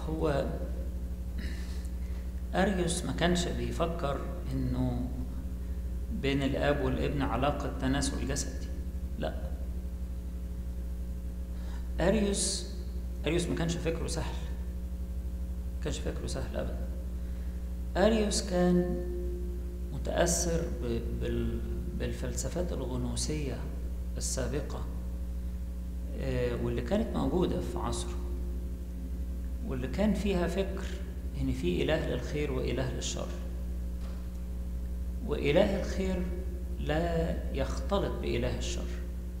هو أريوس ما كانش بيفكر إنه بين الآب والابن علاقة تناسل جسدي لا أريوس أريوس ما كانش فكره سهل ما كانش فكره سهل أبدا أريوس كان متأثر ب- بال- بالفلسفات الغنوصية السابقة آه، واللي كانت موجودة في عصره واللي كان فيها فكر إن في إله للخير وإله للشر وإله الخير لا يختلط بإله الشر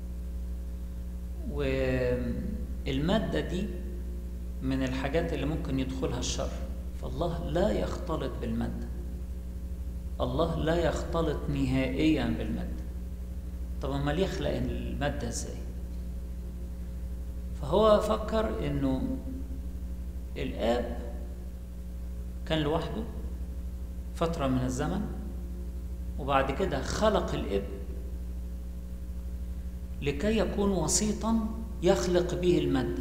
والمادة دي من الحاجات اللي ممكن يدخلها الشر فالله لا يختلط بالمادة الله لا يختلط نهائيا بالمادة طب امال يخلق المادة ازاي فهو فكر انه الاب كان لوحده فترة من الزمن وبعد كده خلق الابن لكي يكون وسيطا يخلق به المادة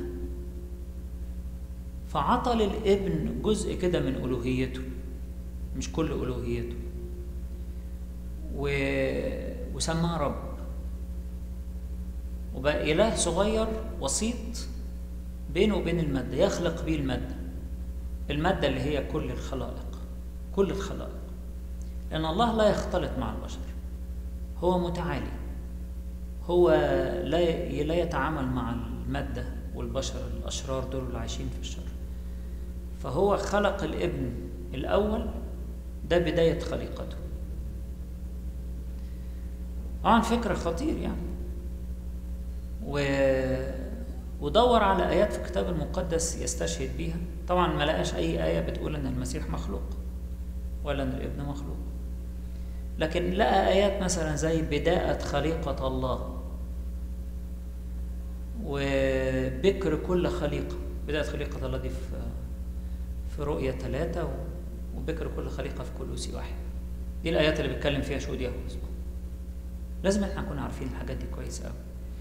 فعطى للابن جزء كده من ألوهيته مش كل ألوهيته و... وسماه رب وبقى إله صغير وسيط بينه وبين المادة يخلق به المادة المادة اللي هي كل الخلائق كل الخلائق لأن الله لا يختلط مع البشر هو متعالي هو لا ي- لا يتعامل مع المادة والبشر الأشرار دول اللي عايشين في الشر فهو خلق الابن الأول ده بداية خليقته طبعا فكر خطير يعني و... ودور على آيات في الكتاب المقدس يستشهد بيها طبعا ما لقاش أي آية بتقول إن المسيح مخلوق ولا إن الابن مخلوق لكن لقى آيات مثلا زي بداءة خليقة الله وبكر كل خليقة بداية خليقة الله دي في في رؤية ثلاثة وبكر كل خليقة في كلوسي واحد دي الآيات اللي بيتكلم فيها شهود يهوه لازم احنا نكون عارفين الحاجات دي كويس قوي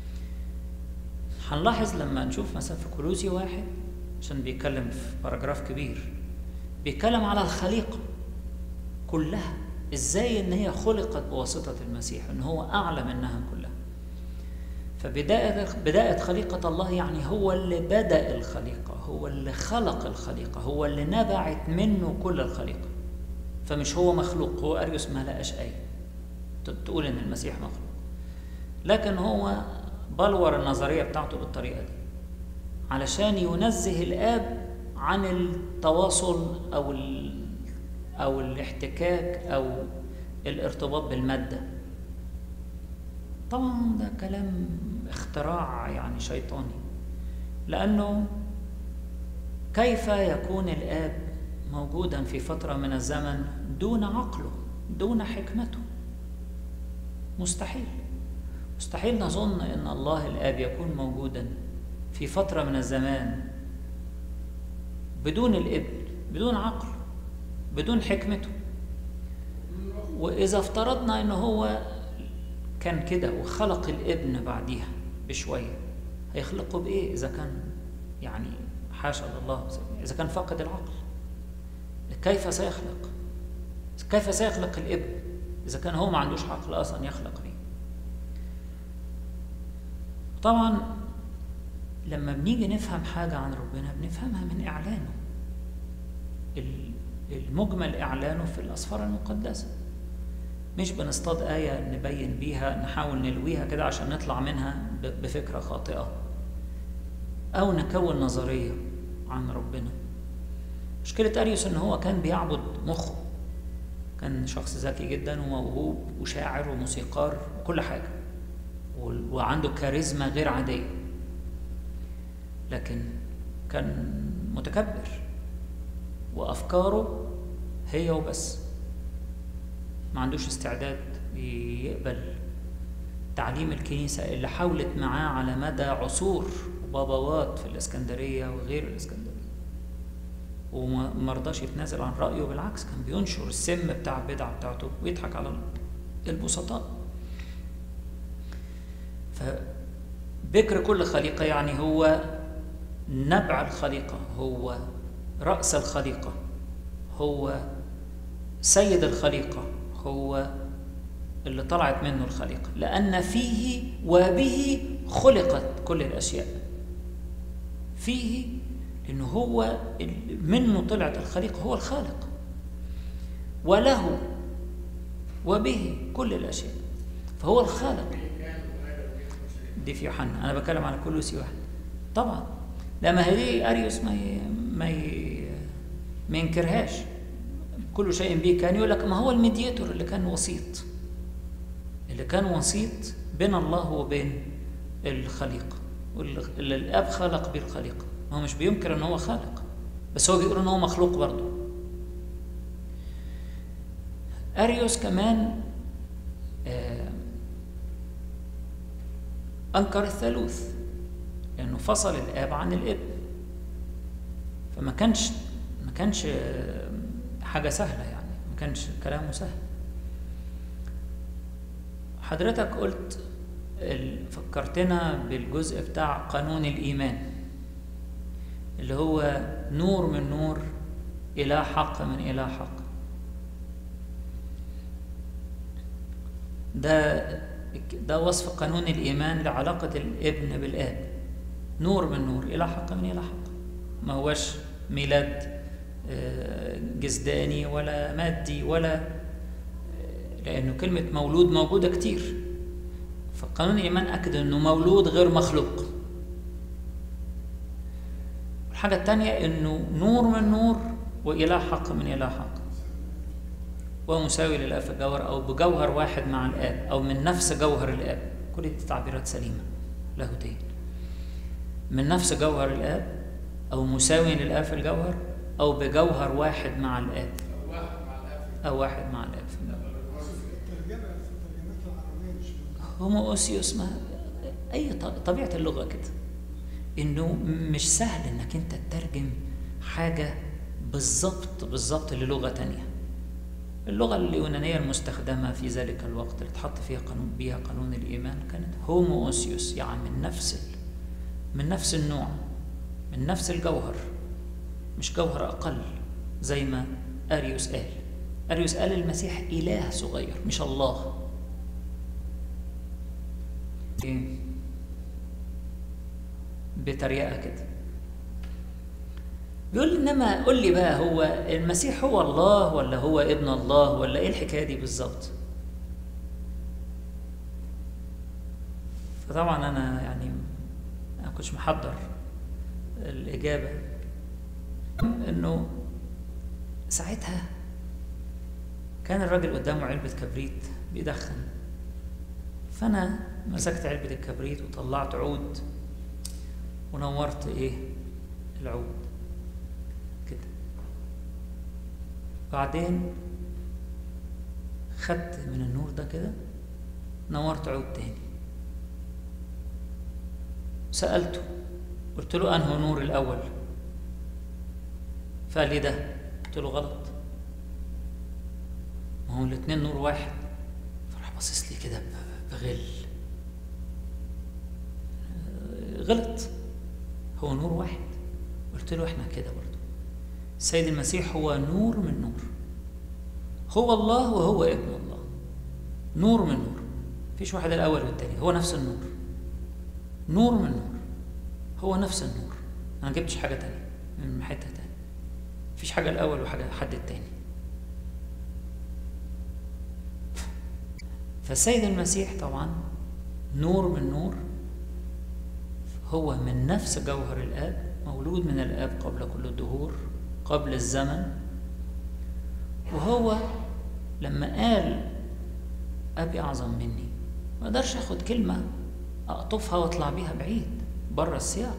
هنلاحظ لما نشوف مثلا في كلوسي واحد عشان بيتكلم في باراجراف كبير بيتكلم على الخليقة كلها ازاي ان هي خلقت بواسطة المسيح ان هو اعلى منها كلها فبداية بداية خليقة الله يعني هو اللي بدأ الخليقة هو اللي خلق الخليقة هو اللي نبعت منه كل الخليقة فمش هو مخلوق هو أريوس ما لقاش أي تقول إن المسيح مخلوق لكن هو بلور النظرية بتاعته بالطريقة دي علشان ينزه الآب عن التواصل أو ال أو الاحتكاك أو الارتباط بالمادة طبعا ده كلام اختراع يعني شيطاني لأنه كيف يكون الآب موجودا في فترة من الزمن دون عقله دون حكمته مستحيل مستحيل نظن ان الله الاب يكون موجودا في فتره من الزمان بدون الابن بدون عقل بدون حكمته واذا افترضنا ان هو كان كده وخلق الابن بعديها بشويه هيخلقه بايه اذا كان يعني حاشا لله اذا كان فاقد العقل كيف سيخلق كيف سيخلق الابن اذا كان هو ما عندوش عقل اصلا يخلق بيه طبعا لما بنيجي نفهم حاجة عن ربنا بنفهمها من إعلانه المجمل إعلانه في الأسفار المقدسة مش بنصطاد آية نبين بيها نحاول نلويها كده عشان نطلع منها بفكرة خاطئة أو نكون نظرية عن ربنا مشكلة أريوس إن هو كان بيعبد مخه كان شخص ذكي جدا وموهوب وشاعر وموسيقار وكل حاجة وعنده كاريزما غير عادية لكن كان متكبر وأفكاره هي وبس ما عندوش استعداد يقبل تعليم الكنيسة اللي حاولت معاه على مدى عصور وبابوات في الإسكندرية وغير الإسكندرية وما رضاش يتنازل عن رأيه بالعكس كان بينشر السم بتاع البدعة بتاعته ويضحك على البسطاء فبكر كل خليقة يعني هو نبع الخليقة هو رأس الخليقة هو سيد الخليقة هو اللي طلعت منه الخليقة لأن فيه وبه خلقت كل الأشياء فيه لأنه هو منه طلعت الخليقة هو الخالق وله وبه كل الأشياء فهو الخالق دي في يوحنا أنا بتكلم على كلوسي واحد طبعا لما هي أريوس ما ي... ما ي... ما ينكرهاش كل شيء به كان يقول لك ما هو الميدياتور اللي كان وسيط اللي كان وسيط بين الله وبين الخليقة واللي الاب خلق به الخليقة هو مش بينكر ان هو خالق بس هو بيقول ان هو مخلوق برضه اريوس كمان آه انكر الثالوث لانه فصل الاب عن الابن فما كانش ما كانش حاجه سهله يعني ما كانش كلامه سهل حضرتك قلت فكرتنا بالجزء بتاع قانون الإيمان اللي هو نور من نور إلى حق من إلى حق ده ده وصف قانون الإيمان لعلاقة الابن بالآب نور من نور إلى حق من إلى حق ما هوش ميلاد جسداني ولا مادي ولا لأنه كلمة مولود موجودة كتير فقانون الإيمان أكد أنه مولود غير مخلوق الحاجة الثانية أنه نور من نور وإله حق من إله حق ومساوي للآب في الجوهر أو بجوهر واحد مع الآب أو من نفس جوهر الآب كل دي تعبيرات سليمة لاهوتية من نفس جوهر الآب أو مساوي للآب في الجوهر أو بجوهر واحد مع الآب أو واحد مع الآب في الجوهر هومو اوسيوس ما اي طبيعه اللغه كده انه مش سهل انك انت تترجم حاجه بالظبط بالظبط للغه تانية اللغه اليونانيه المستخدمه في ذلك الوقت اللي اتحط فيها قانون بيها قانون الايمان كانت هومو اوسيوس يعني من نفس من نفس النوع من نفس الجوهر مش جوهر اقل زي ما اريوس قال اريوس قال المسيح اله صغير مش الله ايه بتريقه كده بيقول انما قول لي بقى هو المسيح هو الله ولا هو ابن الله ولا ايه الحكايه دي بالظبط فطبعا انا يعني ما كنتش محضر الاجابه انه ساعتها كان الراجل قدامه علبه كبريت بيدخن فانا مسكت علبة الكبريت وطلعت عود ونورت ايه العود كده بعدين خدت من النور ده كده نورت عود تاني سألته قلت له أنه نور الأول فقال لي ده قلت له غلط ما هو الاتنين نور واحد فراح باصص لي كده بغل غلط هو نور واحد قلت له احنا كده برضه السيد المسيح هو نور من نور هو الله وهو ابن الله نور من نور مفيش واحد الاول والتاني هو نفس النور نور من نور هو نفس النور انا ما جبتش حاجه تانية من حته تانية مفيش حاجه الاول وحاجه حد التاني فالسيد المسيح طبعا نور من نور هو من نفس جوهر الآب مولود من الآب قبل كل الدهور قبل الزمن وهو لما قال أبي أعظم مني ما أقدرش أخد كلمة أقطفها وأطلع بيها بعيد بره السياق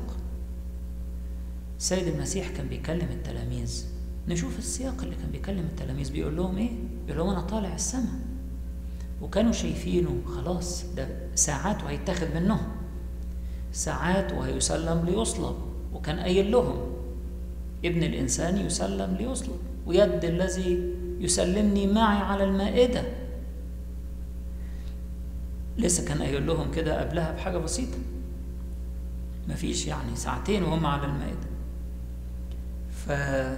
السيد المسيح كان بيكلم التلاميذ نشوف السياق اللي كان بيكلم التلاميذ بيقول لهم ايه بيقول لهم انا طالع السماء وكانوا شايفينه خلاص ده ساعات وهيتاخد منهم ساعات وهيسلم ليصلب وكان قايل لهم ابن الانسان يسلم ليصلب ويد الذي يسلمني معي على المائده لسه كان قايل لهم كده قبلها بحاجه بسيطه مفيش يعني ساعتين وهم على المائده ف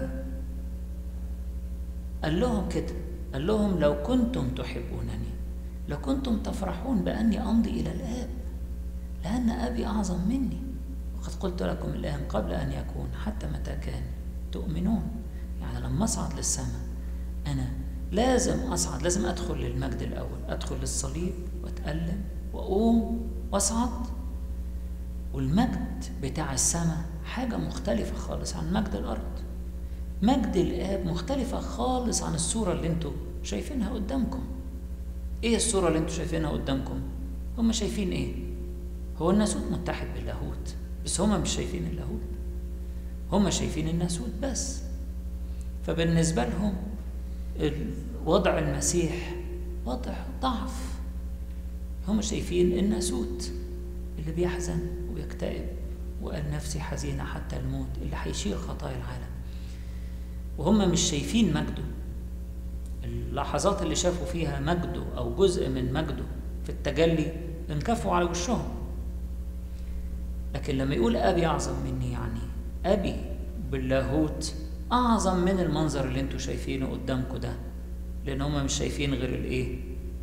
قال لهم كده قال لهم لو كنتم تحبونني لكنتم تفرحون بأني أمضي إلى الآب لأن أبي أعظم مني وقد قلت لكم الآن قبل أن يكون حتى متى كان تؤمنون يعني لما أصعد للسماء أنا لازم أصعد لازم أدخل للمجد الأول أدخل للصليب وأتألم وأقوم وأصعد والمجد بتاع السماء حاجة مختلفة خالص عن مجد الأرض مجد الآب مختلفة خالص عن الصورة اللي انتوا شايفينها قدامكم ايه الصورة اللي انتوا شايفينها قدامكم هم شايفين ايه هو الناسوت متحد باللاهوت بس هم مش شايفين اللاهوت هم شايفين الناسوت بس فبالنسبة لهم وضع المسيح وضع ضعف هم شايفين الناسوت اللي بيحزن وبيكتئب وقال نفسي حزينة حتى الموت اللي هيشيل خطايا العالم وهم مش شايفين مجده اللحظات اللي شافوا فيها مجده أو جزء من مجده في التجلي انكفوا على وشهم لكن لما يقول أبي أعظم مني يعني أبي باللاهوت أعظم من المنظر اللي انتوا شايفينه قدامكم ده لأن هم مش شايفين غير الإيه؟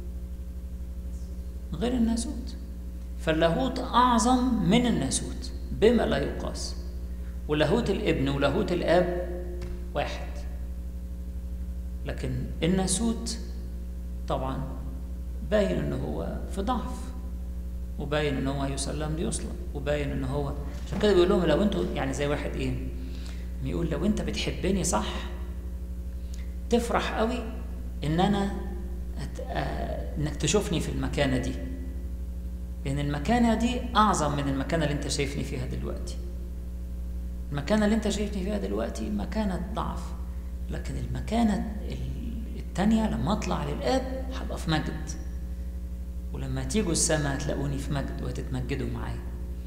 غير الناسوت فاللاهوت أعظم من الناسوت بما لا يقاس ولاهوت الابن ولاهوت الآب واحد لكن الناسوت طبعا باين ان هو في ضعف وباين ان هو يسلم ليصلب وباين ان هو عشان كده بيقول لهم لو انتوا يعني زي واحد ايه بيقول لو انت بتحبني صح تفرح قوي ان انا أت... آه... انك تشوفني في المكانه دي لان المكانه دي اعظم من المكانه اللي انت شايفني فيها دلوقتي المكانه اللي انت شايفني فيها دلوقتي مكانه ضعف لكن المكانه التانية لما اطلع للاب هبقى في مجد ولما تيجوا السماء هتلاقوني في مجد وهتتمجدوا معايا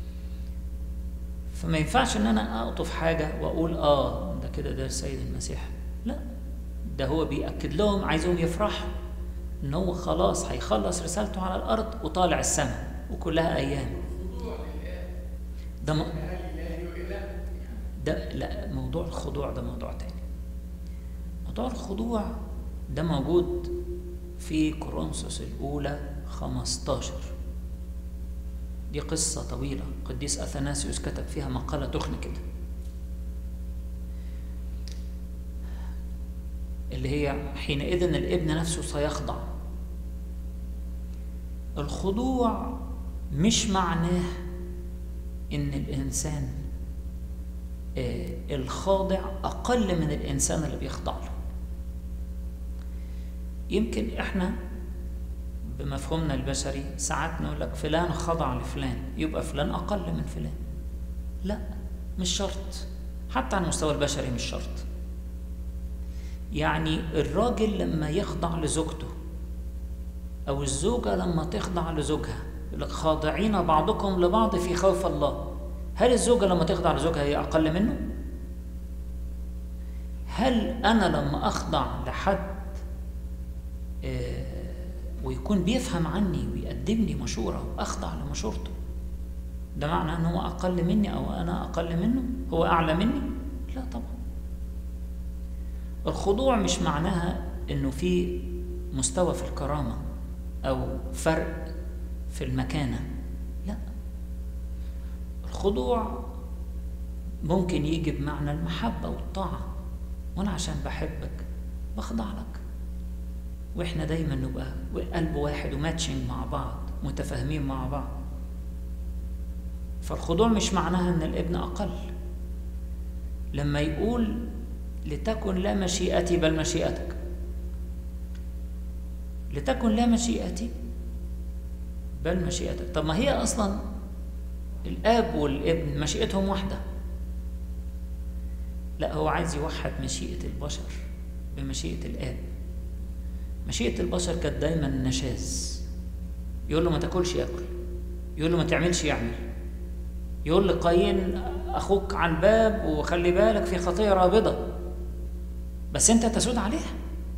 فما ينفعش ان انا اقطف حاجه واقول اه ده كده ده السيد المسيح لا ده هو بيأكد لهم عايزهم يفرحوا ان هو خلاص هيخلص رسالته على الارض وطالع السماء وكلها ايام ده م... ده لا موضوع الخضوع ده موضوع تاني موضوع الخضوع ده موجود في كورنثوس الأولى 15 دي قصة طويلة قديس أثناسيوس كتب فيها مقالة تخن كده اللي هي حينئذ الابن نفسه سيخضع الخضوع مش معناه ان الانسان الخاضع اقل من الانسان اللي بيخضع له يمكن احنا بمفهومنا البشري ساعات نقول لك فلان خضع لفلان يبقى فلان اقل من فلان لا مش شرط حتى على المستوى البشري مش شرط يعني الراجل لما يخضع لزوجته او الزوجه لما تخضع لزوجها يقول لك خاضعين بعضكم لبعض في خوف الله هل الزوجه لما تخضع لزوجها هي اقل منه هل انا لما اخضع لحد آه ويكون بيفهم عني ويقدم لي مشورة وأخضع لمشورته ده معنى أنه هو أقل مني أو أنا أقل منه هو أعلى مني لا طبعا الخضوع مش معناها أنه في مستوى في الكرامة أو فرق في المكانة لا الخضوع ممكن يجي بمعنى المحبة والطاعة وأنا عشان بحبك بخضع لك واحنا دايما نبقى قلب واحد وماتشنج مع بعض متفاهمين مع بعض فالخضوع مش معناها ان الابن اقل لما يقول لتكن لا مشيئتي بل مشيئتك لتكن لا مشيئتي بل مشيئتك طب ما هي اصلا الاب والابن مشيئتهم واحده لا هو عايز يوحد مشيئه البشر بمشيئه الاب مشيئة البشر كانت دايما نشاز يقول له ما تاكلش ياكل يقول له ما تعملش يعمل يقول لقايين اخوك على الباب وخلي بالك في خطيه رابضه بس انت تسود عليها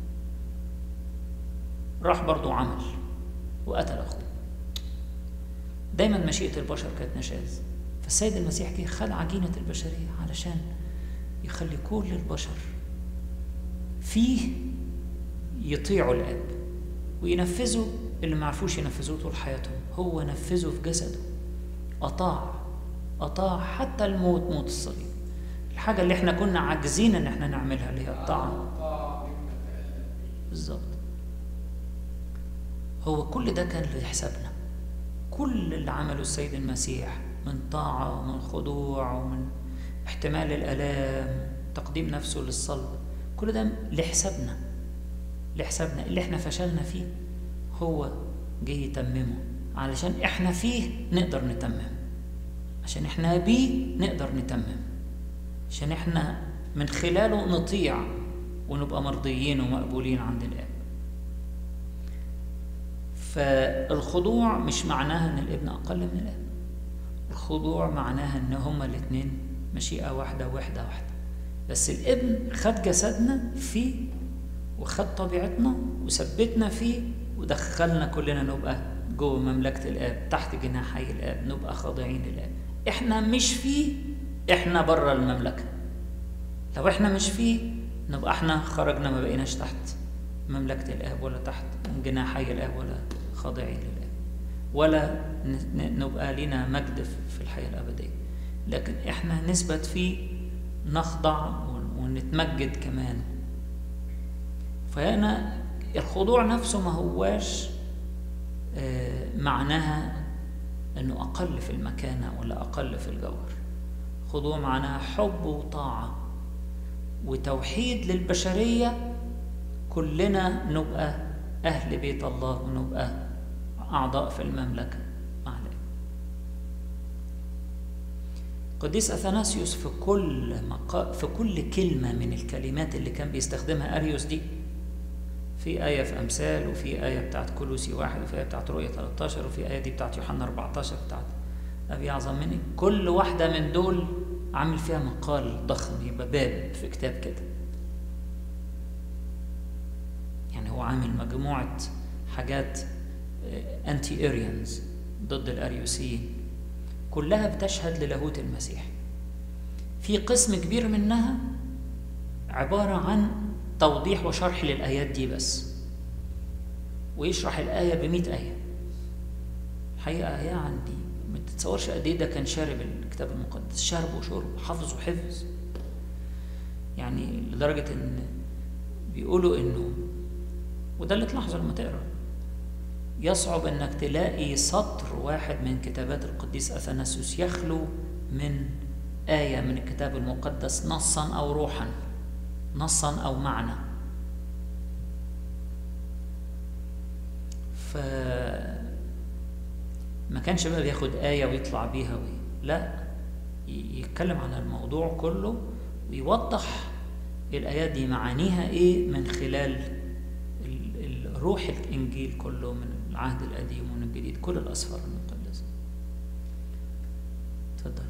راح برضو عمل وقتل اخوه دايما مشيئه البشر كانت نشاز فالسيد المسيح جه خد عجينه البشريه علشان يخلي كل البشر فيه يطيعوا الاب وينفذوا اللي ما عرفوش ينفذوه طول حياتهم هو نفذه في جسده اطاع اطاع حتى الموت موت الصليب الحاجه اللي احنا كنا عاجزين ان احنا نعملها اللي هي الطاعه بالظبط هو كل ده كان لحسابنا كل اللي عمله السيد المسيح من طاعة ومن خضوع ومن احتمال الآلام تقديم نفسه للصلب كل ده لحسابنا لحسابنا اللي احنا فشلنا فيه هو جه يتممه علشان احنا فيه نقدر نتمم عشان احنا بيه نقدر نتمم عشان احنا من خلاله نطيع ونبقى مرضيين ومقبولين عند الآب فالخضوع مش معناها ان الابن اقل من الاب الخضوع معناها ان هما الاثنين مشيئه واحده وحده واحده بس الابن خد جسدنا فيه وخد طبيعتنا وثبتنا فيه ودخلنا كلنا نبقى جوه مملكه الاب تحت جناحي الاب نبقى خاضعين للاب احنا مش فيه احنا بره المملكه لو احنا مش فيه نبقى احنا خرجنا ما بقيناش تحت مملكه الاب ولا تحت جناحي الاب ولا خاضعين للآب ولا نبقى لنا مجد في الحياة الأبدية لكن إحنا نثبت فيه نخضع ونتمجد كمان فهنا الخضوع نفسه ما هواش معناها أنه أقل في المكانة ولا أقل في الجوهر خضوع معناها حب وطاعة وتوحيد للبشرية كلنا نبقى أهل بيت الله ونبقى أعضاء في المملكة مع الآب قديس أثناسيوس في كل مقا... في كل كلمة من الكلمات اللي كان بيستخدمها أريوس دي في آية في أمثال وفي آية بتاعت كلوسي واحد وفي آية بتاعت رؤية 13 وفي آية دي بتاعت يوحنا 14 بتاعت أبي أعظم مني كل واحدة من دول عامل فيها مقال ضخم يبقى باب في كتاب كده يعني هو عامل مجموعة حاجات انتي اريانز ضد الاريوسيين كلها بتشهد للاهوت المسيح في قسم كبير منها عبارة عن توضيح وشرح للآيات دي بس ويشرح الآية بمئة آية الحقيقة يعني ما تتصورش قد إيه ده كان شارب الكتاب المقدس شرب وشرب حفظ وحفظ يعني لدرجة إن بيقولوا إنه وده اللي تلاحظه لما تقرا يصعب انك تلاقي سطر واحد من كتابات القديس اثناسيوس يخلو من آية من الكتاب المقدس نصا أو روحا نصا أو معنى ف ما كانش بقى بياخد آية ويطلع بيها وي. لا يتكلم عن الموضوع كله ويوضح الآيات دي معانيها إيه من خلال روح الإنجيل كله من العهد القديم ومن الجديد كل الأسفار المقدسة تفضل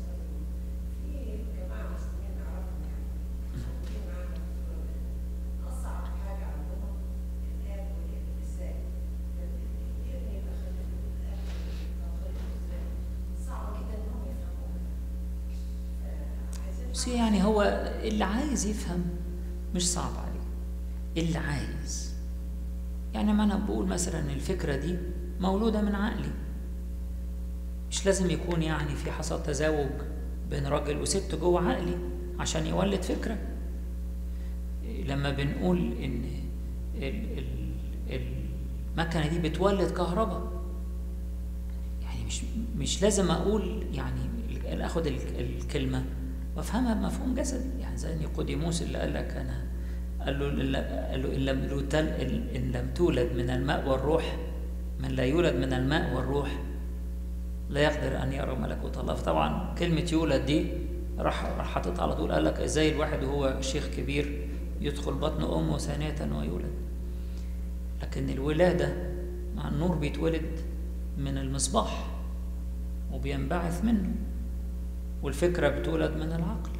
بس يعني هو اللي عايز يفهم مش صعب عليه اللي عايز يعني ما انا بقول مثلا الفكره دي مولوده من عقلي مش لازم يكون يعني في حصل تزاوج بين راجل وست جوه عقلي عشان يولد فكره لما بنقول ان ال ال المكنه دي بتولد كهرباء يعني مش مش لازم اقول يعني اخد الكلمه وافهمها بمفهوم جسدي يعني زي نيقوديموس اللي قال لك انا قال له قال له إن لم إن لم تولد من الماء والروح من لا يولد من الماء والروح لا يقدر أن يرى ملكوت الله فطبعا كلمة يولد دي راح راح حاطط على طول قال لك ازاي الواحد وهو شيخ كبير يدخل بطن أمه ثانية ويولد لكن الولادة مع النور بيتولد من المصباح وبينبعث منه والفكرة بتولد من العقل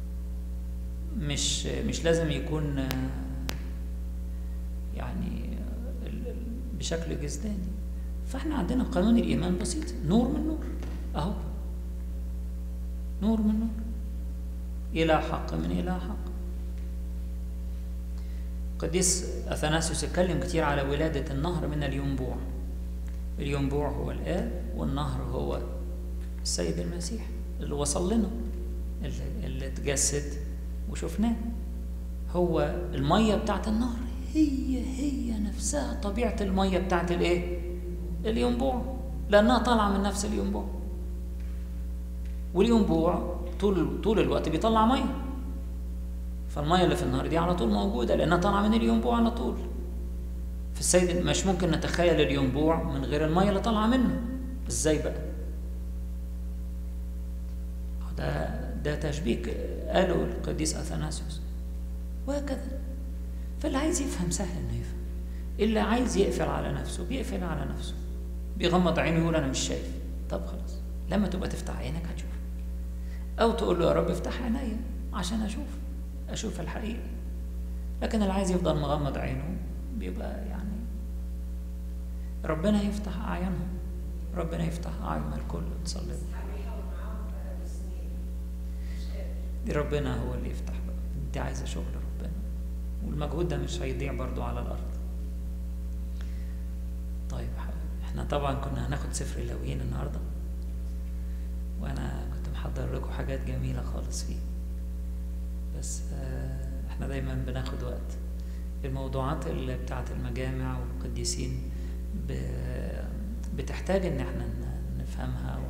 مش مش لازم يكون يعني بشكل جسداني فاحنا عندنا قانون الايمان بسيط نور من نور اهو نور من نور إلى حق من إلى حق قديس أثناسيوس اتكلم كتير على ولادة النهر من الينبوع الينبوع هو الآب والنهر هو السيد المسيح اللي وصل لنا اللي, اللي اتجسد وشفناه هو المية بتاعت النهر هي هي نفسها طبيعة المية بتاعت الايه الينبوع لأنها طالعة من نفس الينبوع والينبوع طول طول الوقت بيطلع ميه فالميه اللي في النهر دي على طول موجوده لانها طالعه من الينبوع على طول في السيد مش ممكن نتخيل الينبوع من غير الميه اللي طالعه منه ازاي بقى ده ده تشبيه قاله القديس اثناسيوس وهكذا فاللي عايز يفهم سهل انه يفهم اللي عايز يقفل على نفسه بيقفل على نفسه بيغمض عينه يقول انا مش شايف طب خلاص لما تبقى تفتح عينك هتشوف او تقول له يا رب افتح عينيا عشان اشوف اشوف الحقيقه لكن اللي عايز يفضل مغمض عينه بيبقى يعني ربنا يفتح اعينهم ربنا يفتح اعين الكل تصلي دي ربنا هو اللي يفتح بقى دي عايزه شغل ربنا والمجهود ده مش هيضيع برضو على الارض طيب احنا طبعا كنا هناخد سفر اللاويين النهارده وانا كنت محضر لكم حاجات جميله خالص فيه بس احنا دايما بناخد وقت الموضوعات اللي بتاعت المجامع والقديسين بتحتاج ان احنا نفهمها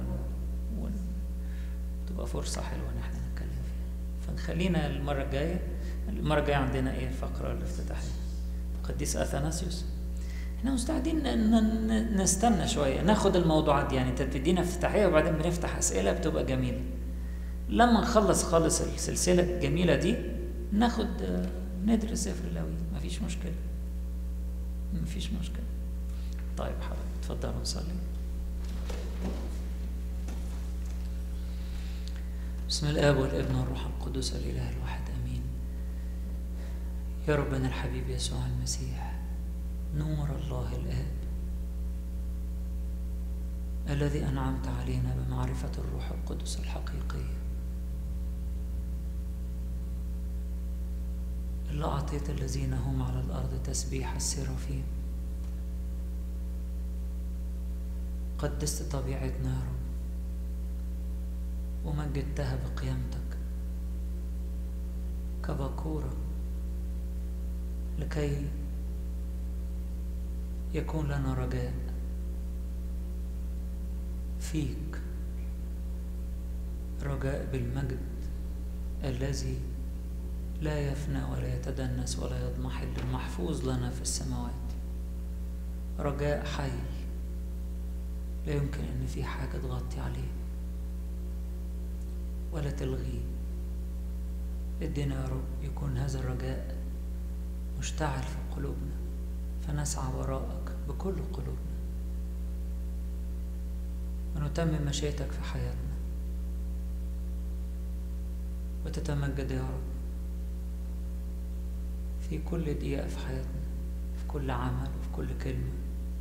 وتبقى فرصة حلوة ان احنا نتكلم فيها فنخلينا المرة الجاية المرة الجاية عندنا ايه الفقرة الافتتاحية القديس اثناسيوس احنا مستعدين نستنى شوية ناخد الموضوعات دي يعني انت بتدينا افتتاحية وبعدين بنفتح اسئلة بتبقى جميلة لما نخلص خالص السلسلة الجميلة دي ناخد ندرس سفر اللاوي مفيش مشكلة مفيش مشكلة طيب حضرتك اتفضلوا نصلي بسم الآب والابن والروح القدس الإله الواحد آمين يا ربنا الحبيب يسوع المسيح نور الله الآب الذي أنعمت علينا بمعرفة الروح القدس الحقيقية اللي أعطيت الذين هم على الأرض تسبيح السرافيم قدست طبيعتنا يا رب ومجدتها بقيامتك كبكورة لكي يكون لنا رجاء فيك رجاء بالمجد الذي لا يفنى ولا يتدنس ولا يضمحل المحفوظ لنا في السماوات رجاء حي لا يمكن ان في حاجه تغطي عليه ولا تلغيه ادينا يا رب يكون هذا الرجاء مشتعل في قلوبنا فنسعى وراءك بكل قلوبنا ونتمم مشيئتك في حياتنا وتتمجد يا رب في كل دقيقة في حياتنا في كل عمل وفي كل كلمة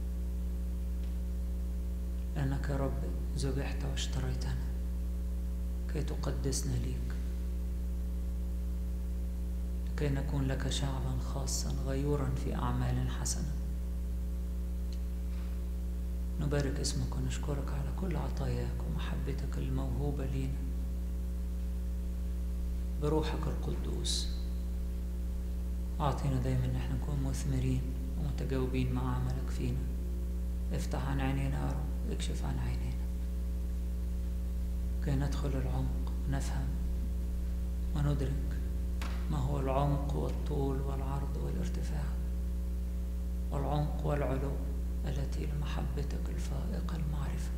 لأنك يا رب ذبحت واشتريتنا كي تقدسنا ليك لكي نكون لك شعبا خاصا غيورا في أعمال حسنة نبارك اسمك ونشكرك على كل عطاياك ومحبتك الموهوبة لينا بروحك القدوس أعطينا دايما إن احنا نكون مثمرين ومتجاوبين مع عملك فينا افتح عن عينينا يا رب اكشف عن عينينا كي ندخل العمق نفهم وندرك ما هو العمق والطول والعرض والارتفاع والعمق والعلو التي لمحبتك الفائقة المعرفة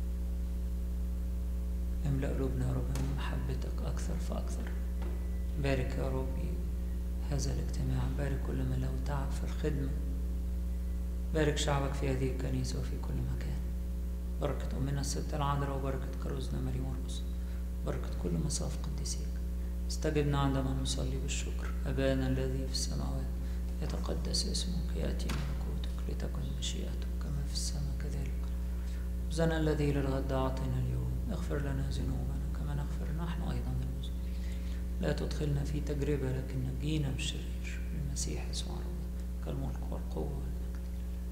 املأ قلوبنا يا رب من محبتك أكثر فأكثر بارك يا ربي هذا الاجتماع بارك كل من له تعب في الخدمة بارك شعبك في هذه الكنيسة وفي كل مكان بركة أمنا الست العذراء وبركة كروزنا مريم مرقس بركة كل مصاف قديسيك استجبنا عندما نصلي بالشكر أبانا الذي في السماوات يتقدس اسمك يأتي ملكوتك لتكن مشيئتك كما في السماء كذلك خبزنا الذي للغد أعطنا اليوم اغفر لنا ذنوبنا كما نغفر نحن أيضا لا تدخلنا في تجربة لكن نجينا من الشرير المسيح يسوع ربنا كالملك والقوة والمجد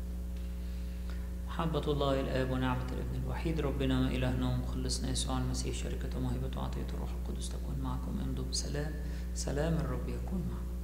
محبة الله الآب ونعمة الابن الوحيد ربنا وإلهنا ومخلصنا يسوع المسيح شركة وموهبة وعطية الروح القدس تكون معكم امضوا بسلام سلام الرب يكون معكم